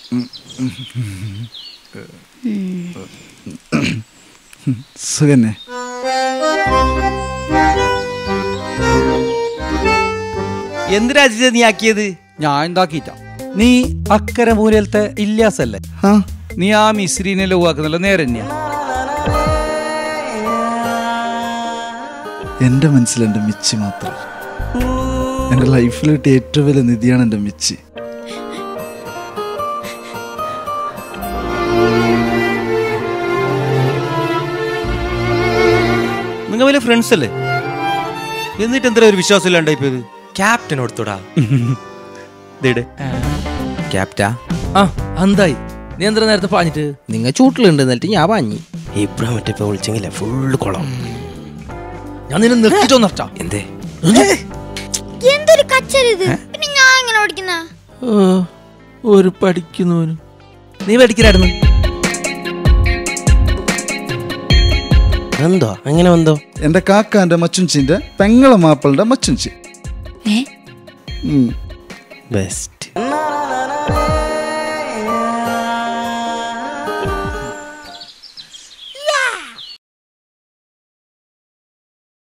സുഖന്നെ എന്തിനാ അജിത നീ ആക്കിയത് ഞാൻ എന്താക്കിയിട്ട നീ അക്കരെ മൂലത്തെ ഇല്ലാസല്ലേ ആ നീ ആ മിശ്രീനെ ലവാക്കുന്നല്ലോ നേരെ തന്നെയാ എൻ്റെ മനസ്സിൽ എൻ്റെ മിച്ചി മാത്രം എൻ്റെ ലൈഫിൽ കിട്ടിയ ഏറ്റവും വലിയ നിധിയാണ് എൻ്റെ മിച്ചി നിങ്ങൾ വലിയ ഫ്രണ്ട്സ് അല്ലേ എന്നിട്ട് എന്തിനാ ഒരു വിശ്വാസം ഇല്ലാണ്ടായി പോയത് ക്യാപ്റ്റൻ കൊടുത്തോടാ ദേടെ ക്യാപ്റ്റാ ആ എന്തായി നീ എന്താ നേരത്തെ പാഞ്ഞിട്ട് നിങ്ങ ചൂട്ടിലുണ്ട് എന്നിട്ട് ഞാൻ വാങ്ങി ഇബ്രാ മറ്റേ ഇപ്പൊ വിളിച്ചെങ്കിലേ ഫുള്ള് കുളം ഞാൻ നിന്നെ നിർത്തിട്ടോ നഷ്ടാ എന്തേ എന്തൊരു കച്ചരിത് പിന്നെ ഞാൻ എങ്ങനെ ഓടിക്കുന്ന ഒരു പഠിക്കുന്നവന് നീ പഠിക്കലായിരുന്നു എന്തോ അങ്ങനെ വന്നോ എൻ്റെ കാക്കാൻ്റെ മച്ചുഞ്ചിൻ്റെ പെങ്ങള മാപ്പിളുടെ മച്ചുഞ്ചി ഏ ഉം. ബെസ്റ്റ്